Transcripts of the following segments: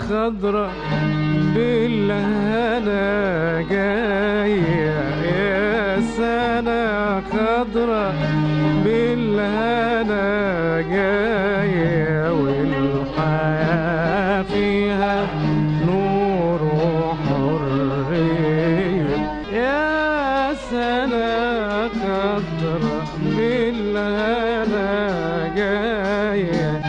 خضرة بالهنا جاية يا سنة خضرة بالهنا جاية والحياة فيها نور وحرية يا سنة خضرة بالهنا جاية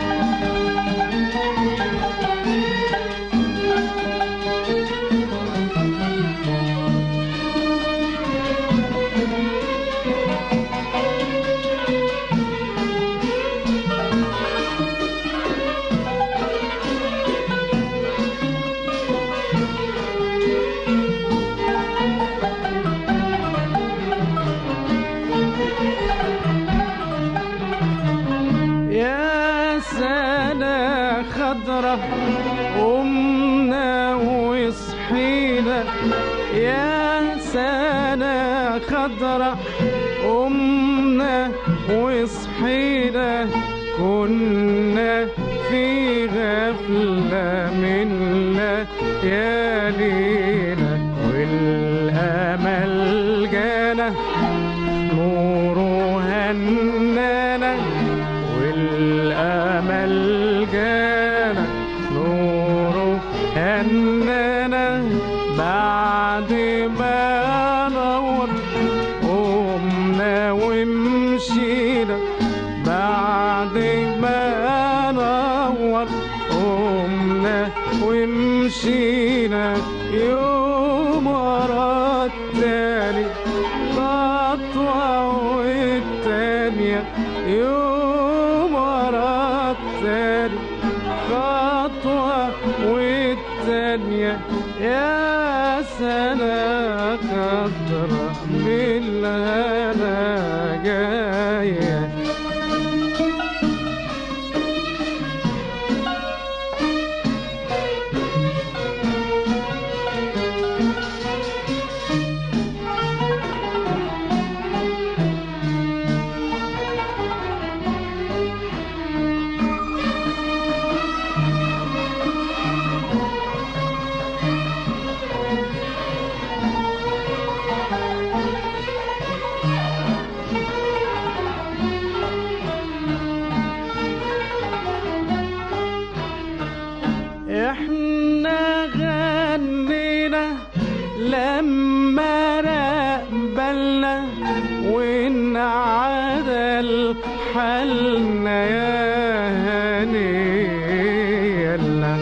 يا سنة خضرة قمنا وصحينا يا سنة خضرة قمنا وصحينا كنا في غفلة من ليالينا والأمل جانا نوره هنانا والأمل جانا نوره هنانا بعد ما نور قمنا ومشينا بعد ما نور قمنا ومشينا يوم ورا التاني خطوة والتانية يوم ورا التاني خطوة والتانية يا سنة خضرة بالهنا جاية احنا غنينا لما رقبلنا وانعدل حالنا يا هنيلا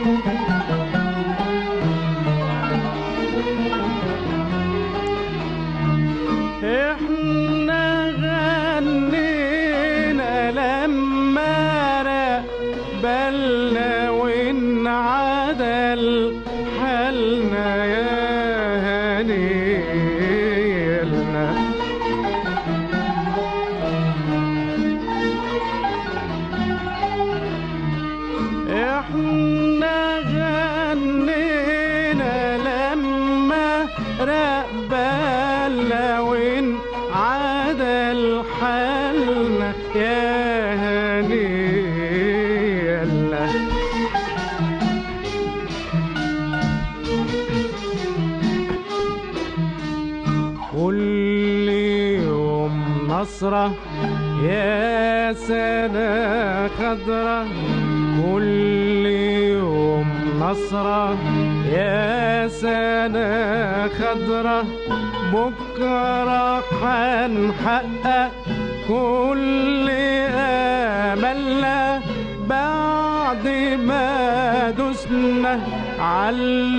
احنا غنينا لما رقبلنا وانعدل حالنا يا هنيلنا احنا غنينا لما رقبلنا وانعدل حالنا يا هنيلنا كل يوم نصرة يا سنة خضرة كل يوم نصرة يا سنة خضرة بكرة حنحقق كل أملنا بعد ما دسنا على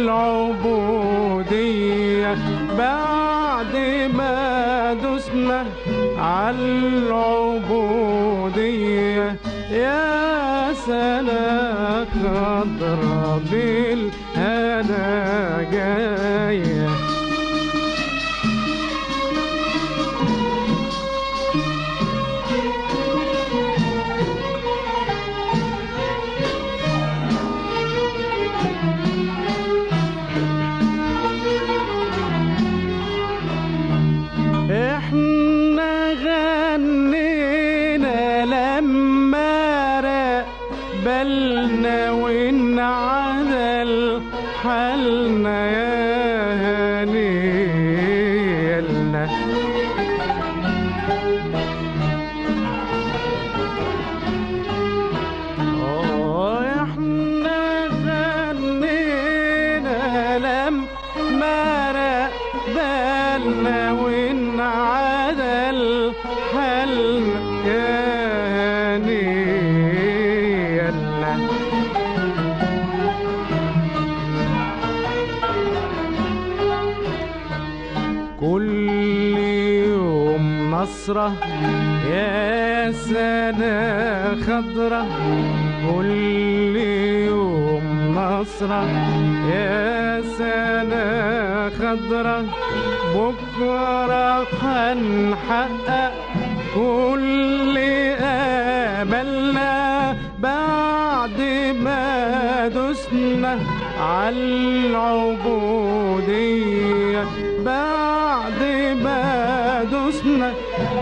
العبودية بعد ما دسنا على العبودية يا سنة خضرة بالهنا جايه احنا غنينا لما رقبلنا وانعدل حالنا يا نيالنا كل يوم نصرة يا سنة خضرة كل يوم نصرة يا سنة خضرة بكرة هنحقق كل آملنا بعد ما دسنا عالعبودية بعد ما دسنا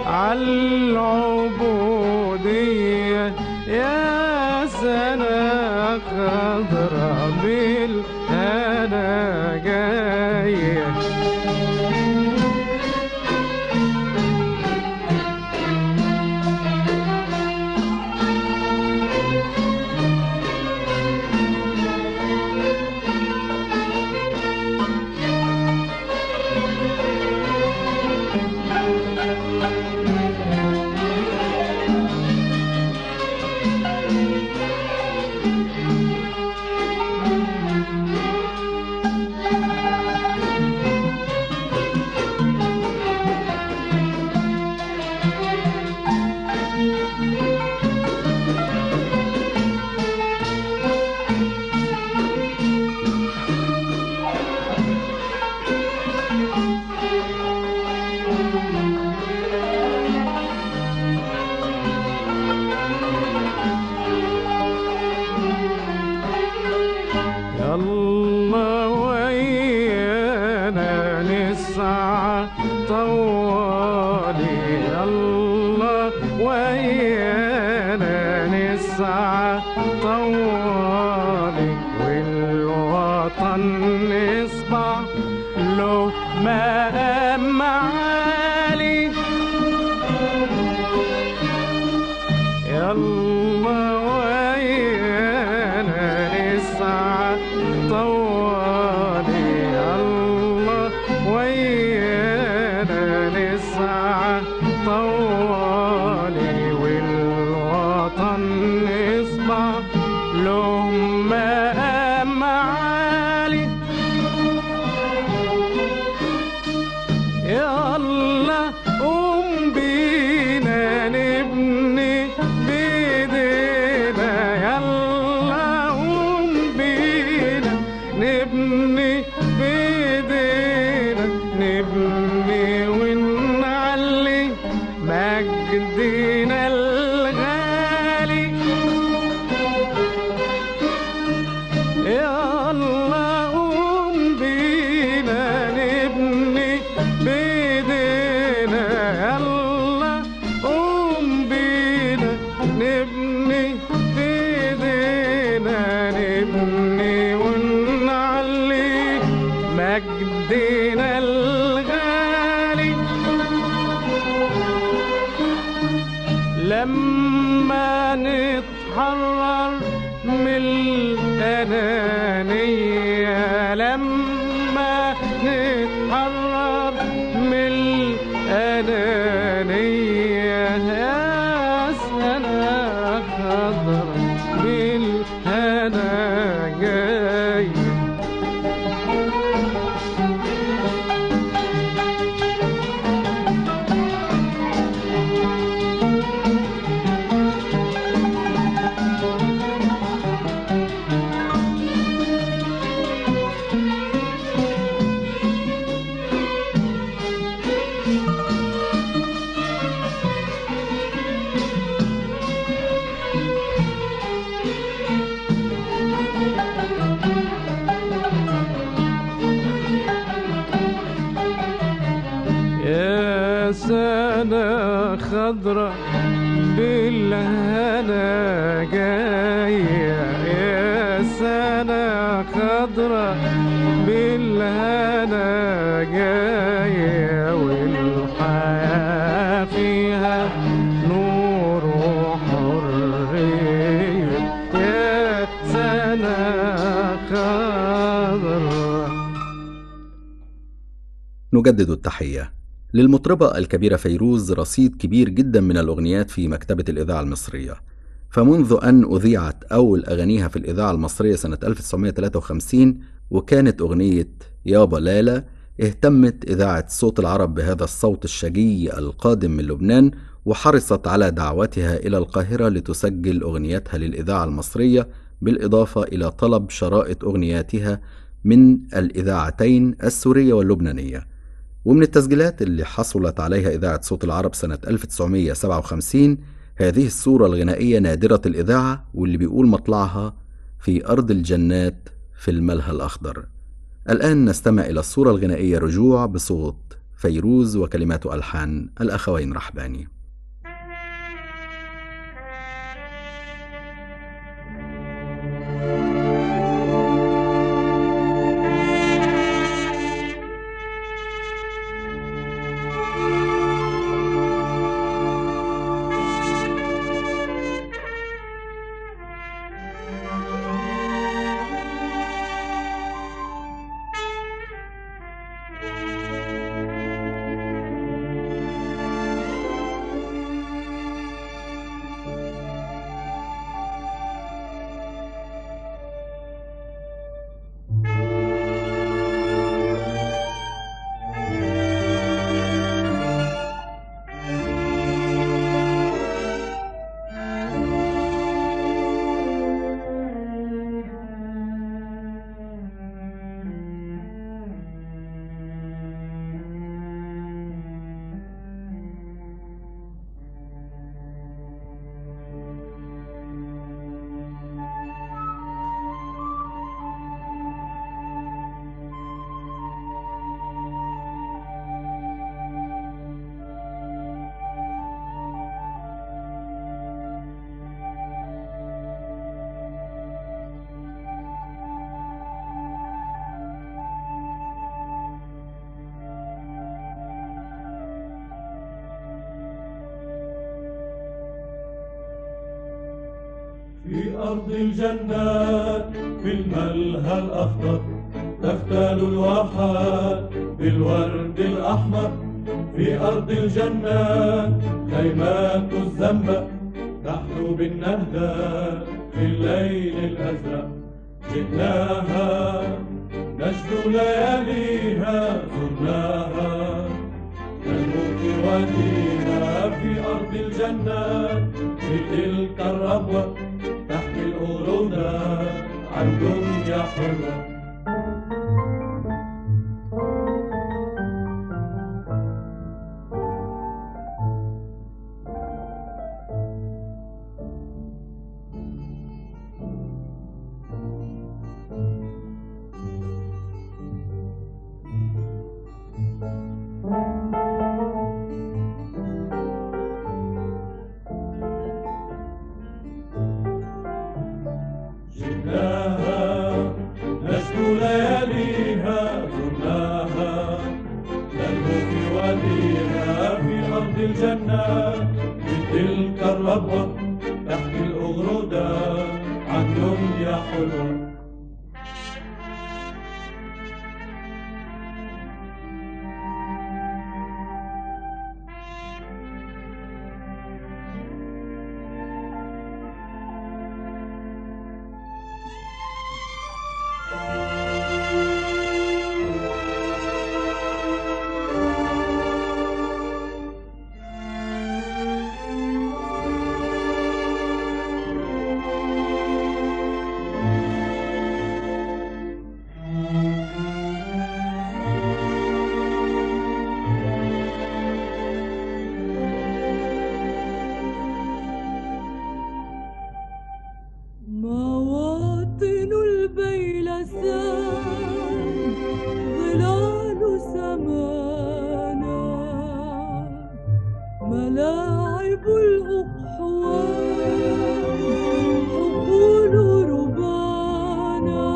عالعبودية يا سنة خضرة بالهنا جايه يلا ويانا نسعى طوالي يلا ويانا نسعى طوالي والوطن نصبح له مقام عالي يلا ويانا نسعى طوالي يلا ويانا نسعى طوالي والوطن يصبح له مقام عالي يلا قوم بينا نبني بايدينا يلا قوم بينا نبني بايدينا نبني ونعلي مجدنا الغالي يلا قوم بينا نبني بايدينا يلا قوم بينا نبني بايدينا نبني ونعلي مجدنا الغالي لما نتحرر من الأنانية لما نتحرر من الأنانية يا سنة خضرا بالهنا جاي يا سنة خضرة بالهنا جاية يا سنة خضرة بالهنا جاية والحياة فيها نور وحرية يا سنة خضرة نجدد التحية للمطربة الكبيرة فيروز رصيد كبير جدا من الأغنيات في مكتبة الإذاعة المصرية فمنذ أن أذيعت أول أغانيها في الإذاعة المصرية سنة 1953 وكانت أغنية يابا لالا اهتمت إذاعة صوت العرب بهذا الصوت الشجي القادم من لبنان وحرصت على دعوتها إلى القاهرة لتسجل أغنيتها للإذاعة المصرية بالإضافة إلى طلب شرائط أغنياتها من الإذاعتين السورية واللبنانية ومن التسجيلات اللي حصلت عليها إذاعة صوت العرب سنة 1957 هذه الصورة الغنائية نادرة الإذاعة واللي بيقول مطلعها في أرض الجنات في الملهى الأخضر الآن نستمع إلى الصورة الغنائية رجوع بصوت فيروز وكلمات ألحان الأخوين رحباني في أرض الجنات في الملهى الأخضر تفتل الواحات بالورد الأحمر في أرض الجنات خيمات الزنبق تحلو بالنهدى في الليل الأزرق جئناها نجد لياليها زرناها نجم في وادينا في أرض الجنات في تلك الربوة تحكي القرودة عن دنيا حلوة جئناها نشكو لياليها زرناها نلهو في واديها في أرض الجنة في تلك الربوة تحكي الأغرودة عن دنيا حلوة مواطن البيلسان ظلال سمانا ملاعب الأقحوان حقول ربانا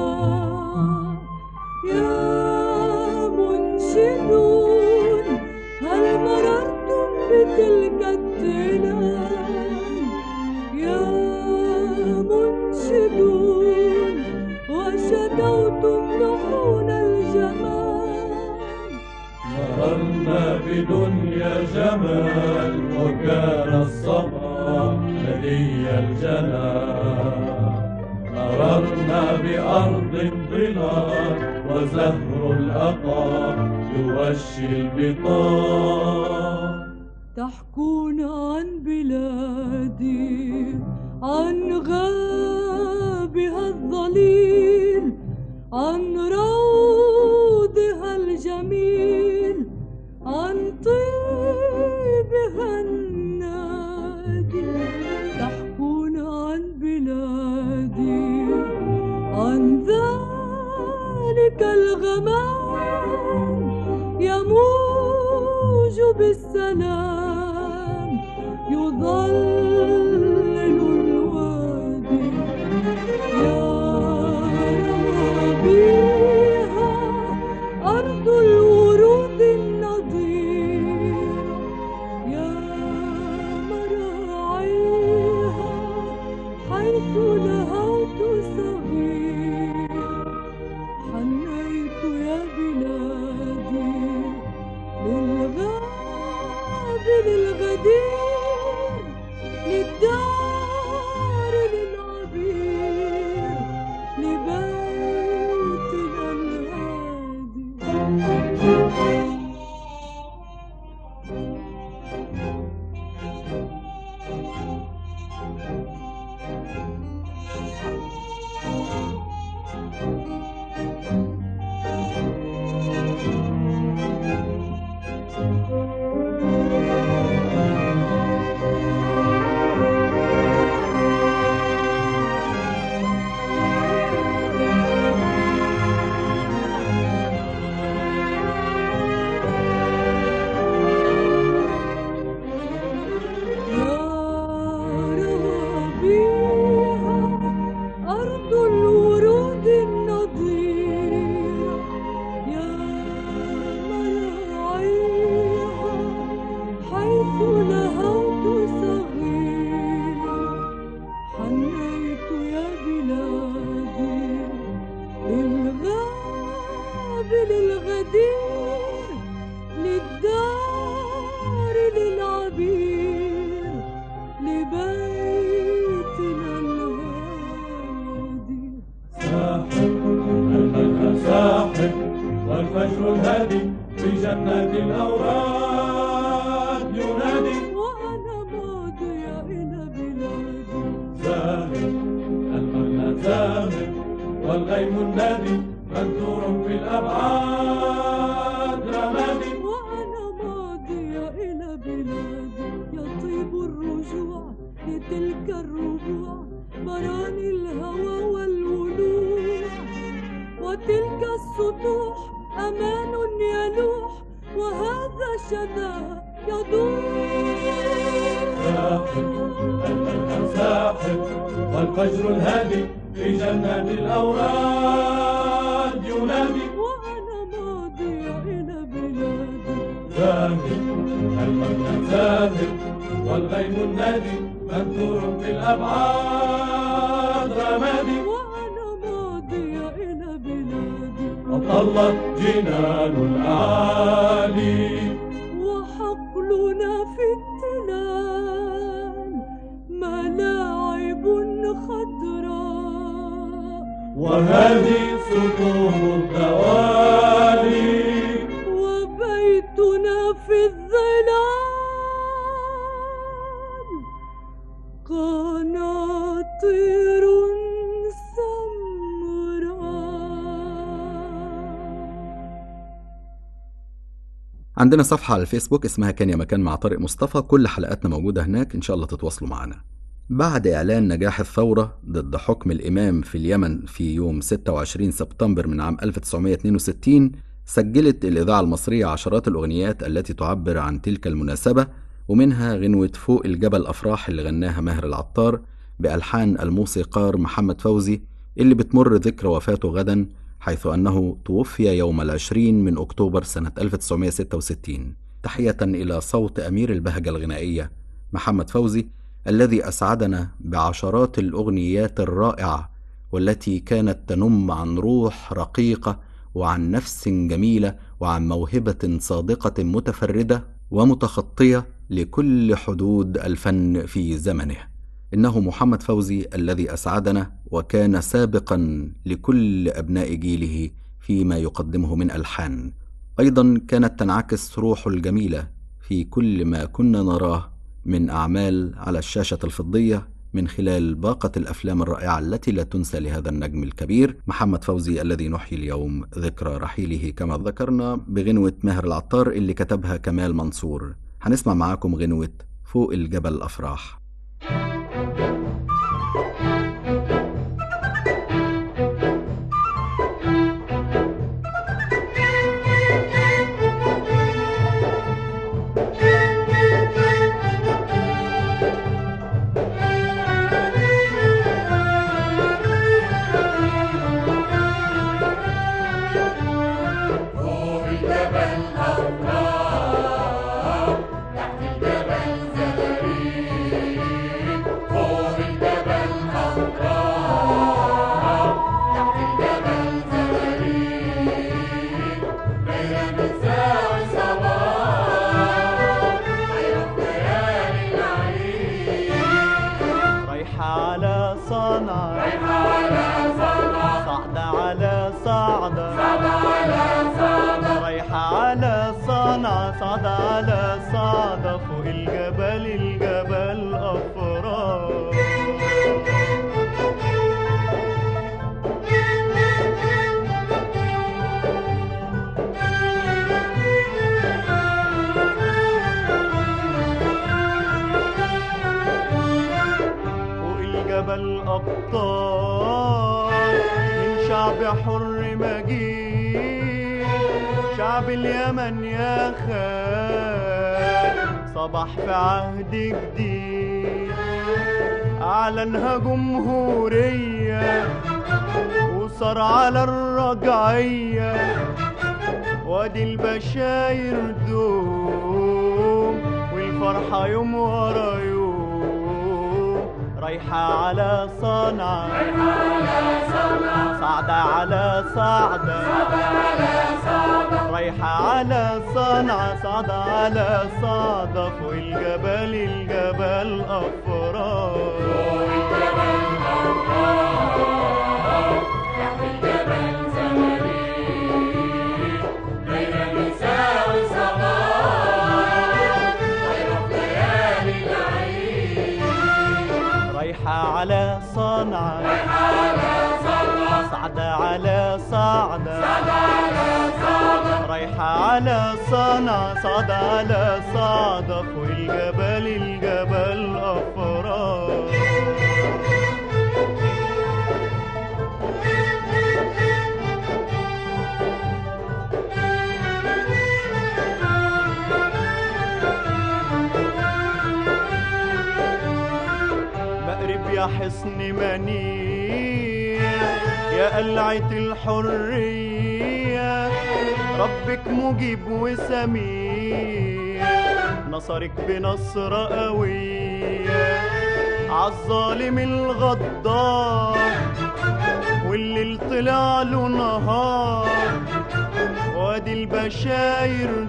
يا منشدون هل مررتم بتلك التلال يا منشدون وشدوتم لحون الجمال مررنا بدنيا الجبل وكان الصبا لدي الجنان مررنا بأرض ظلال وزهر الأقى يوشي البطان تحكون عن بلادي عن غابها الظليل عن روضها الجميل عن طيبها النادي تحكون عن بلادي عن ذلك الغمام يموج بالسلام يظلل الوادي يا ربيها أرض الورود النضير يا مراعيها حيث لهوت صغير حنيت يا بلادي للغاب للغدير للدار للعبير لبيتنا الهادي يا روابيها أرض الورود النضير يا مراعيها حيث لهوت صغير حنيت يا بلادي للغاب للغدير للدار للعبير لبيتنا الهادي ساحب الفجر ساحب والفجر الهادي في جنات الأوراد ينادي وأنا ماضية إلى بلادي زاهد المغنى زاهد والغيم النادي منثور في الأبعاد رمادي وأنا ماضية إلى بلادي يطيب الرجوع لتلك الربوع براني الهوى والولوع وتلك السطوح أمان يلوح وهذا شذا ساحب يدور المغنى ساحب والفجر الهادي في جنات الأوراد ينادي وأنا ماضية إلى بلادي زاهد المغنى زاهد والغيم النادي منثور في الأبعاد رمادي وأنا ماضية إلى بلادي وطلت جنان الأعالي وحقلنا في التلال ملاعب خضراء وهذه سطوح الدوالي وبيتنا في الظلال قناطير سمراء عندنا صفحة على الفيسبوك اسمها كان يا مكان مع طارق مصطفى كل حلقاتنا موجودة هناك إن شاء الله تتواصلوا معنا بعد إعلان نجاح الثورة ضد حكم الإمام في اليمن في يوم 26 سبتمبر من عام 1962 سجلت الإذاعة المصرية عشرات الأغنيات التي تعبر عن تلك المناسبة ومنها غنوة فوق الجبل أفراح اللي غناها ماهر العطار بألحان الموسيقار محمد فوزي اللي بتمر ذكرى وفاته غدا حيث أنه توفي يوم العشرين من أكتوبر سنة 1966 تحية إلى صوت أمير البهجة الغنائية محمد فوزي الذي أسعدنا بعشرات الأغنيات الرائعة والتي كانت تنم عن روح رقيقة وعن نفس جميلة وعن موهبة صادقة متفردة ومتخطية لكل حدود الفن في زمنه انه محمد فوزي الذي اسعدنا وكان سابقا لكل ابناء جيله فيما يقدمه من الحان ايضا كانت تنعكس روحه الجميله في كل ما كنا نراه من اعمال على الشاشه الفضيه من خلال باقه الافلام الرائعه التي لا تنسى لهذا النجم الكبير محمد فوزي الذي نحيي اليوم ذكرى رحيله كما ذكرنا بغنوه ماهر العطار اللي كتبها كمال منصور هنسمع معاكم غنوه فوق الجبل الافراح فوق الجبل أفراح تحت الجبل زغاريد فوق الجبل أفراح تحت الجبل زغاريد دايرة بتساوي صباح حيرة ليالي العيد رايحة على صنعاء رايحة على صنعاء صعدة على صعدة صعدة على صعدة رايحة على صنعاء صعدة على صعدة فوق الجبل الجبل أفراح فوق الجبل أبطال من شعب حر مجيد شعب اليمن يا خال صباح في عهد جديد أعلنها جمهورية وصار على الرجعية وادي البشاير دوم والفرحة يوم ورا يوم رايحة على صنعاء صعدة على صعدة رايحة على صنعاء صعدة على صعدة فوق الجبل الجبل أفراح دايرة بتساوي صباح حيرة ليالي العيد رايحة على صنعاء صعدة على صعدة رايحة على صنعاء صعدة على صعدة فوق الجبل الجبل أفراح مقرب يا حصن منير يا قلعة الحرية ربك مجيب وسمير نصرك بنصرة قوية عالظالم الغدار والليل طلع له نهار وادي البشاير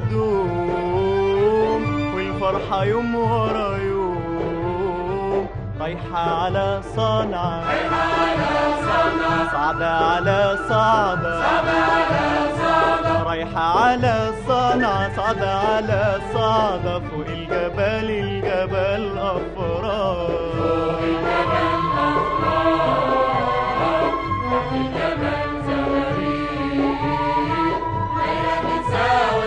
دوم والفرحة يوم ورا يوم رايحة على صنعاء صعدة على صعدة رايحة على صنعاء صعدة على صعدة فوق الجبل الجبل أفراح بتساوي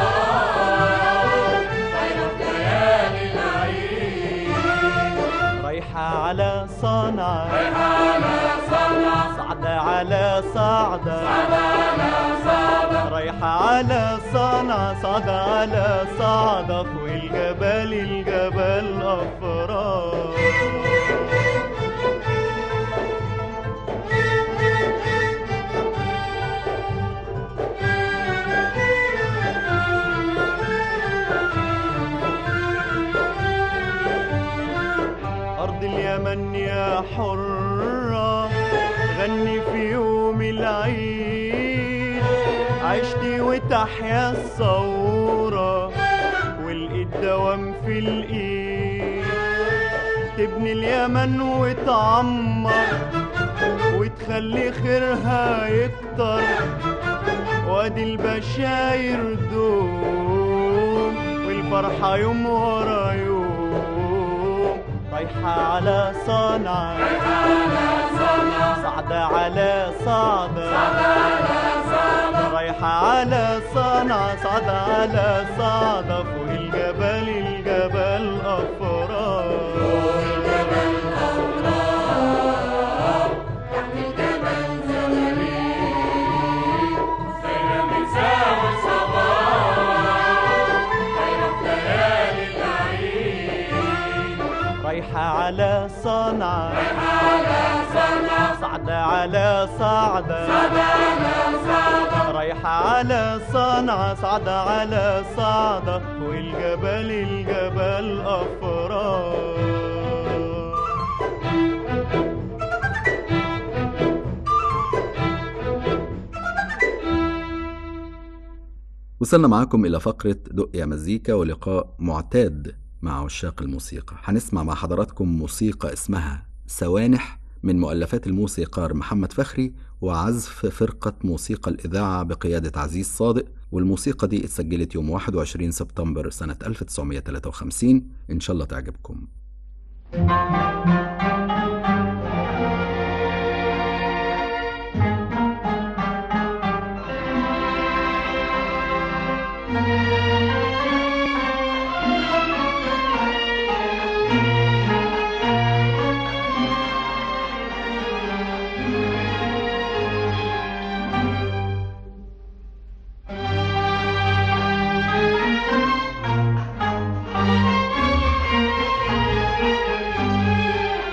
صباح حيرة ليالي العيد رايحة على صنعاء صعدة على صعدة رايحة على صنعاء صعدة على صعدة فوق الجبل الجبل أفراح أرض اليمن يا حرة غني في يوم العيد عشتي وتحيا الثورة والإيد دوام في في الايد تبني اليمن وتعمر وتخلي خيرها يكتر وادي البشاير دوم والفرحة يوم ورا يوم رايحة على صنعاء صعدة على صعدة رايحة على صنعاء صعدة على صعدة فوق الجبل الجبل أفراد رايحة على صنعاء رايحة على صنعاء صعدة على صعدة صعدة على صعدة رايحة على صنعاء صعدة على صعدة والجبل الجبل أفراد وصلنا معاكم إلى فقرة دق يا مزيكا ولقاء معتاد مع عشاق الموسيقى هنسمع مع حضراتكم موسيقى اسمها سوانح من مؤلفات الموسيقار محمد فخري وعزف فرقة موسيقى الإذاعة بقيادة عزيز صادق والموسيقى دي اتسجلت يوم 21 سبتمبر سنة 1953 إن شاء الله تعجبكم Thank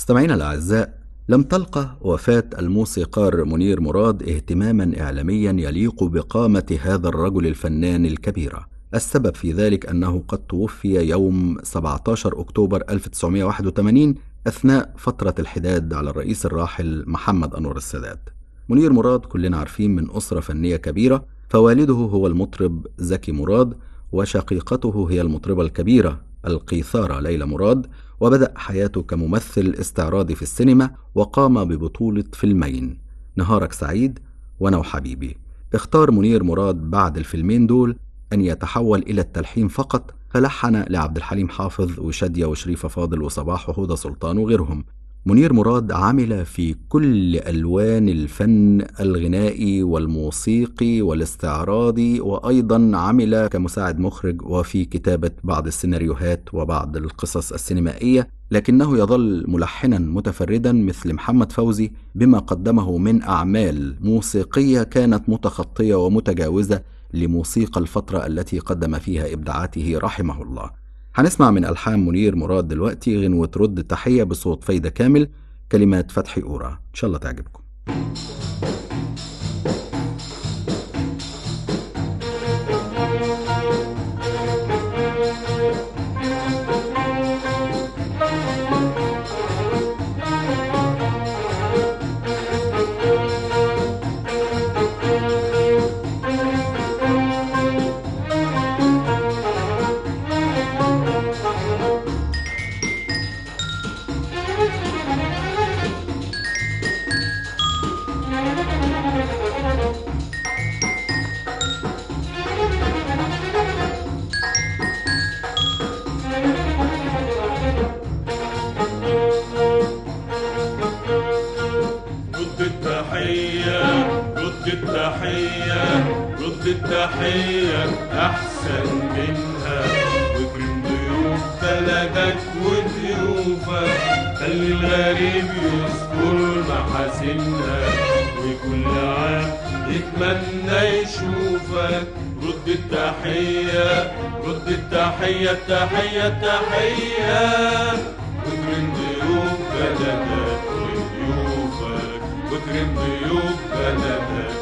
مستمعينا الأعزاء لم تلقى وفاة الموسيقار منير مراد اهتماما إعلاميا يليق بقامة هذا الرجل الفنان الكبير السبب في ذلك أنه قد توفي يوم 17 أكتوبر 1981 أثناء فترة الحداد على الرئيس الراحل محمد أنور السادات منير مراد كلنا عارفين من أسرة فنية كبيرة فوالده هو المطرب زكي مراد وشقيقته هي المطربة الكبيرة القيثارة ليلى مراد وبدأ حياته كممثل استعراضي في السينما وقام ببطولة فيلمين نهارك سعيد وأنا وحبيبي اختار منير مراد بعد الفيلمين دول أن يتحول إلى التلحين فقط فلحن لعبد الحليم حافظ وشادية وشريفة فاضل وصباح وهدى سلطان وغيرهم منير مراد عمل في كل ألوان الفن الغنائي والموسيقي والاستعراضي وأيضا عمل كمساعد مخرج وفي كتابة بعض السيناريوهات وبعض القصص السينمائية لكنه يظل ملحنا متفردا مثل محمد فوزي بما قدمه من أعمال موسيقية كانت متخطية ومتجاوزة لموسيقى الفترة التي قدم فيها إبداعاته رحمه الله هنسمع من ألحان منير مراد دلوقتي غنوة رد تحية بصوت فايدة كامل كلمات فتحي أورا إن شاء الله تعجبكم رد التحية رد التحية رد التحية أحسن منها واكرم ضيوف بلدك وضيوفك خلي الغريب يذكر محاسنها وكل عام يتمنى يشوفك رد التحية رد التحية التحية التحية واكرم ضيوف بلدك وضيوفك واكرم ضيوف بلدك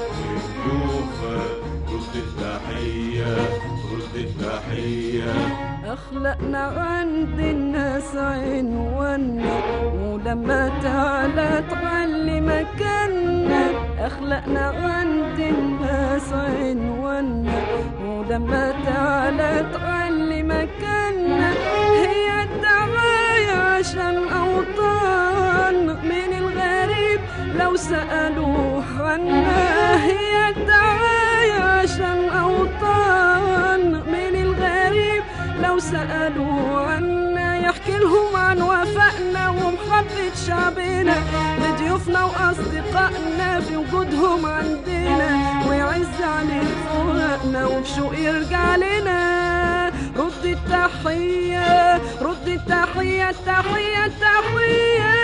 وضيوفك رد التحية رد التحية أخلقنا عند الناس عنوانا ولما تعالى تعلي مكاننا أخلقنا عند الناس عنوانا ولما تعالى تعلي مكاننا هي الدعاية عشان أوطان من الغريب لو سألوا عنا هي الدعاية عشان أوطان من الغريب لو سألوا عنا يحكي لهم عن وفائنا ومحبة شعبنا لضيوفنا وأصدقائنا في وجودهم عندنا ويعز عليه فراقنا وبشوق يرجع لنا رد التحية رد التحية التحية التحية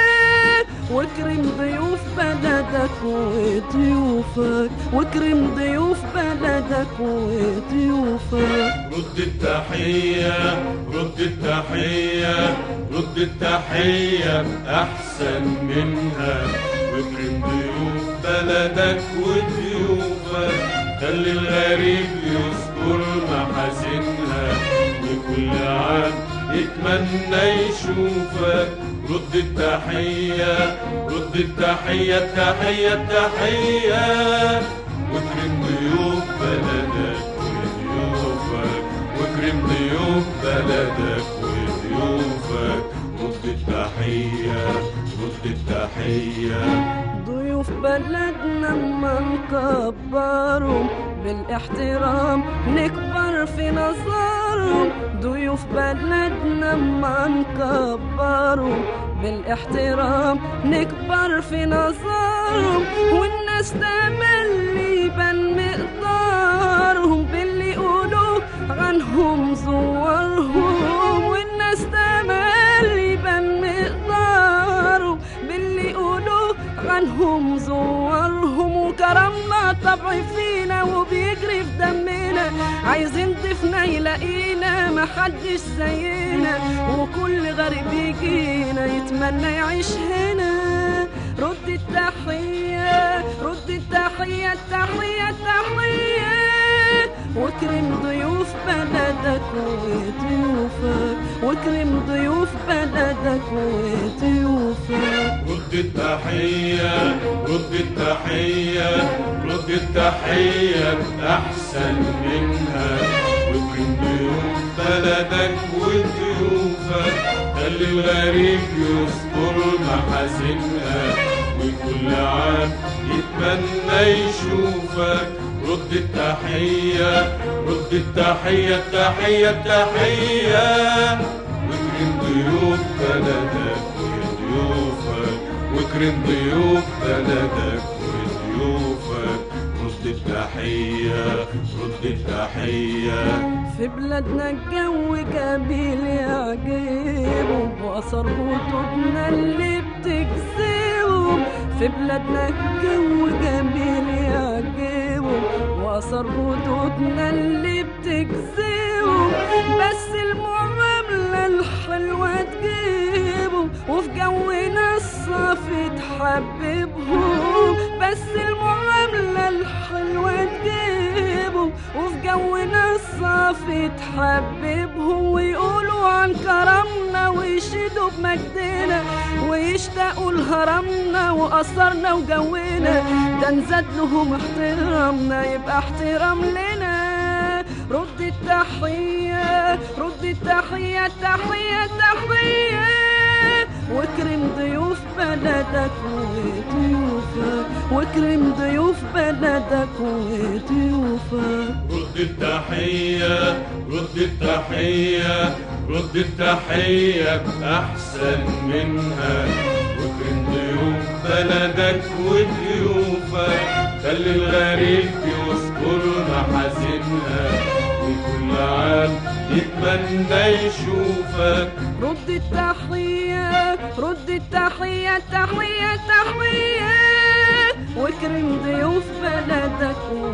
واكرم ضيوف بلدك وضيوفك واكرم ضيوف بلدك وضيوفك رد التحية رد التحية رد التحية أحسن منها واكرم ضيوف بلدك وضيوفك خلي الغريب يذكر محاسنها وكل عام يتمنى يشوفك رد التحية رد التحية التحية التحية واكرم ضيوف بلدك وضيوفك واكرم ضيوف بلدك وضيوفك رد التحية رد التحية ضيوف بلدنا ما نكبرهم بالاحترام نكبر في نظرهم ضيوف بلدنا ما نكبرهم بالاحترام نكبر في نظرهم والناس تملي يبان مقدارهم باللي يقولوه عنهم زورهم والناس تملي يبان مقدارهم باللي يقولوه عنهم زورهم وكرمنا طبع فينا وبيجري في دمنا عايزين ضيف ضيوفنا يلاقينا محدش زينا وكل غريب يجينا يتمنى يعيش هنا رد التحية رد التحية التحية التحية واكرم ضيوف بلدك وضيوفك واكرم ضيوف بلدك وضيوفك رد التحية رد التحية رد التحية أحسن منها واكرم ضيوف بلدك وضيوفك خلي الغريب يذكر محاسنها وكل عام يتمنى يشوفك رد التحية رد التحية التحية التحية واكرم ضيوف بلدك وضيوفك واكرم ضيوف بلدك وضيوفك رد التحية رد التحية في بلادنا الجو جميل يعجبهم وأثر خطوطنا اللي بتجذبهم في بلادنا الجو جميل يعجبهم وأثر خطوطنا اللي بتجذبهم بس المعاملة الحلوة تجيبهم وفي جونا الصافي تحببهم بس المعاملة الحلوة تجيبهم وفي جونا الصافي تحببهم ويقولوا عن كرمنا ويشيدوا بمجدنا ويشتاقوا لهرمنا وأثرنا وجونا ده نزاد لهم احترامنا يبقى احترام لنا رد التحية رد التحية التحية التحية واكرم ضيوف بلدك وضيوفك واكرم ضيوف بلدك وضيوفك رد التحية رد التحية رد التحية أحسن منها واكرم ضيوف بلدك وضيوفك خلي الغريب يذكر محاسنها وكل عام يتمنى يشوفك رد التحية رد التحية التحية التحية واكرم ضيوف بلدك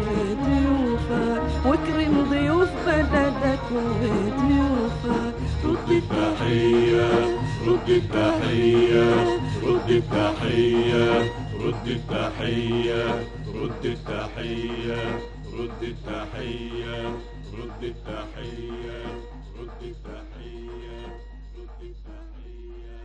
وضيوفك واكرم ضيوف بلدك وضيوفك رد التحية رد التحية رد التحية رد التحية رد التحية رد التحية رد التحية رد التحية رد التحية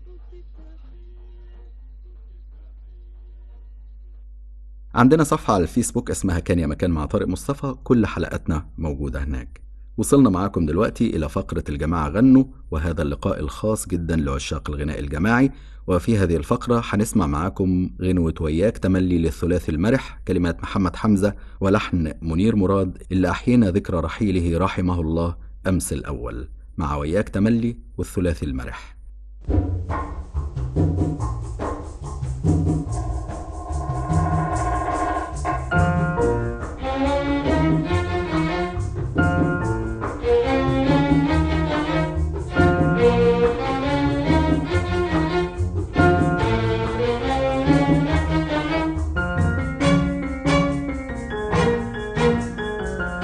عندنا صفحة على الفيسبوك اسمها كان يا مكان مع طارق مصطفى كل حلقاتنا موجودة هناك وصلنا معاكم دلوقتي إلى فقرة الجماعة غنوا وهذا اللقاء الخاص جدا لعشاق الغناء الجماعي وفي هذه الفقرة هنسمع معاكم غنوة وياك تملي للثلاثي المرح كلمات محمد حمزة ولحن منير مراد اللي أحيينا ذكرى رحيله رحمه الله أمس الأول مع وياك تملي والثلاثي المرح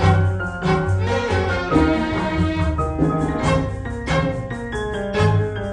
يا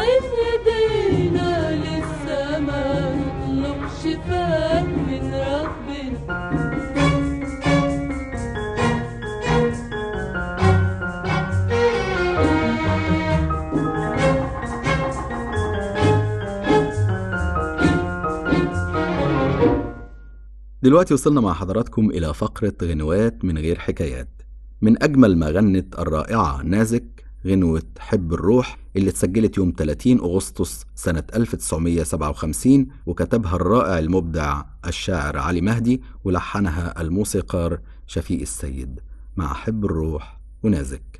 ايدينا للسما نطلب شفاء من ربنا دلوقتي وصلنا مع حضراتكم إلى فقرة غنوات من غير حكايات من أجمل ما غنت الرائعة نازك غنوة حب الروح اللي اتسجلت يوم 30 أغسطس سنة 1957 وكتبها الرائع المبدع الشاعر علي مهدي ولحنها الموسيقار شفيق السيد مع حب الروح ونازك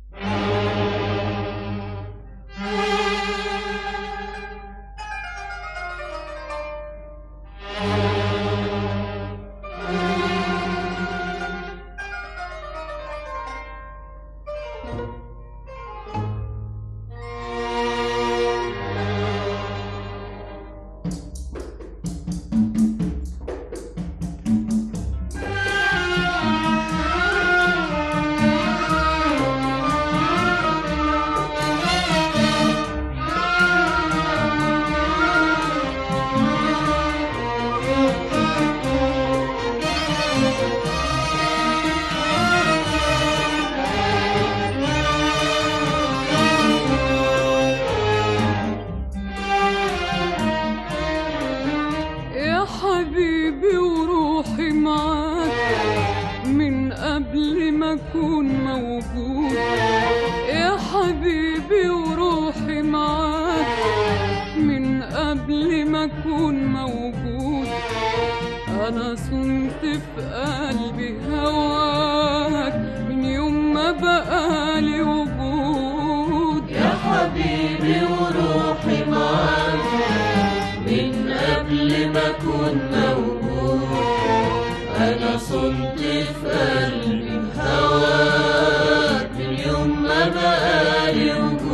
يا حبيبي وروحي معاك من قبل ما اكون موجود يا حبيبي وروحي معاك من قبل ما اكون موجود انا صنت في قلبي هواك من يوم ما بقالي وجود يا حبيبي وروحي معاك من قبل ما اكون موجود انا صنت في قلبي هواك من يوم ما بقالي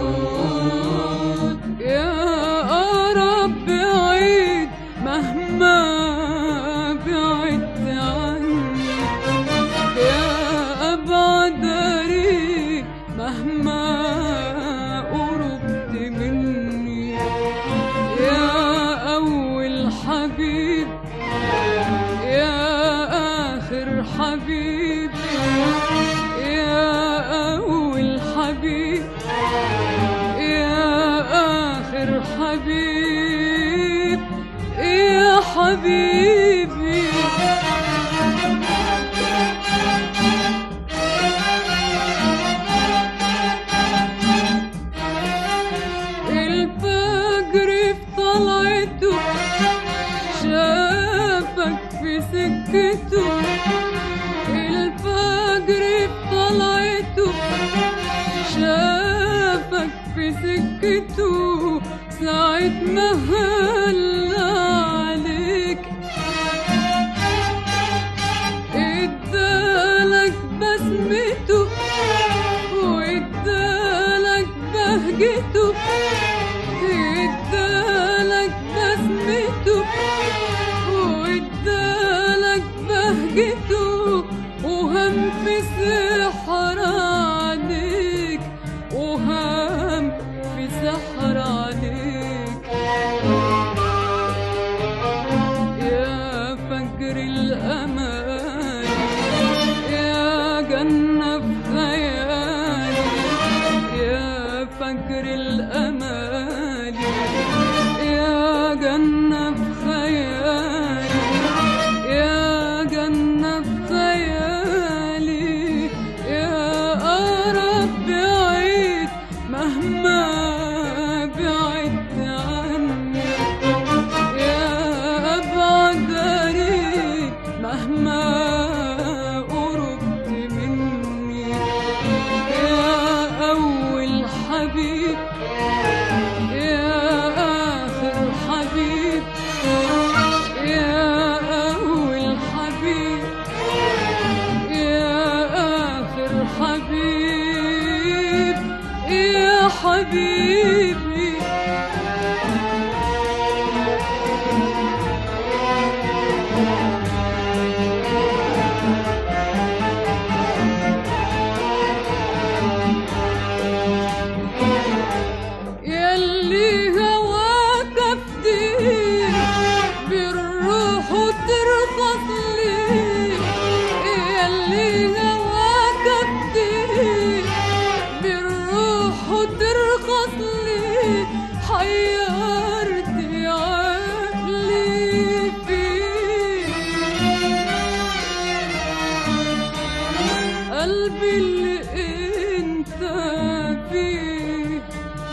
وجود يا اقرب بعيد مهما بعدت عني يا ابعد قريب مهما قربت مني يا أول حبيب يا آخر حبيب يا أول حبيب يا آخر حبيب يا حبيبي الفجر في طلعته شافك في سكته الفجر في طلعته شافك في سكته ساعة ما هل عليك ادالك بسمته وادالك بهجته ادالك بسمته وادالك بهجته وهم في سحر عليك وهم في سحر عليك يا فجر الأمان يا جنة في خيالي يا فجر الأمان يا جنة في خيالي يا جنة في خيالي يا أقرب بعيد مهما بعدت عني يا أبعد قريب مهما قربت مني يا أول حبيب يا آخر حبيب يا أول حبيب يا آخر حبيب يا حبيبي يلي وترخص لي حيرتي عقلي فيك قلبي اللي انت فيه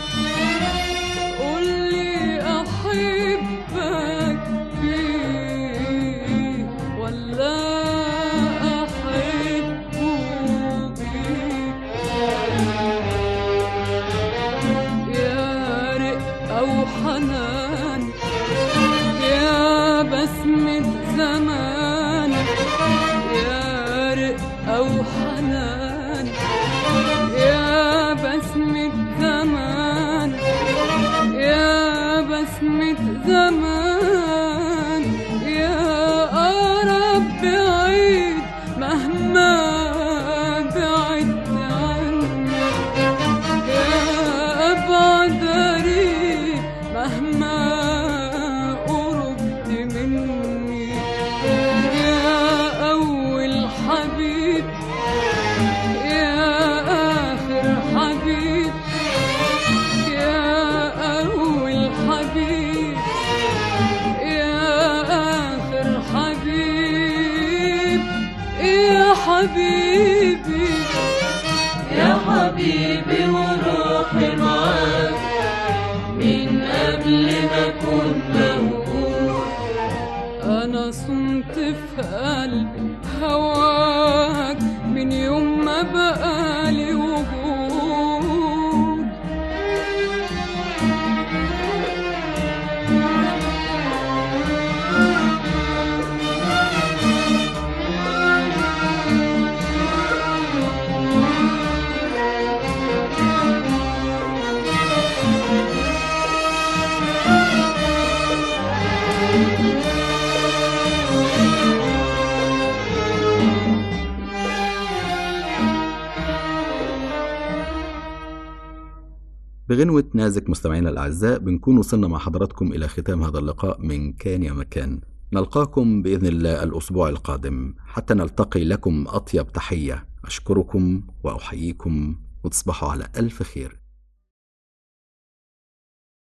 قولي احبك فيه ولا احبه بيك يا رق او حنان يا بسمة زمان يا رق أو حنان يا بسمة زمان يا بسمة زمان يا أقرب بعيد مهما بعدت عني يا أبعد قريب مهما قربت مني يا أول حبيب يا آخر حبيب يا أول حبيب يا آخر حبيب يا حبيبي يا حبيبي وروحي معاك من قبل ما كنت موجود أنا صمت في قلبي هواك من يوم ما بقالي وجود بغنوة نازك مستمعينا الأعزاء بنكون وصلنا مع حضراتكم إلى ختام هذا اللقاء من كان يا مكان نلقاكم بإذن الله الأسبوع القادم حتى نلتقي لكم أطيب تحية أشكركم وأحييكم وتصبحوا على ألف خير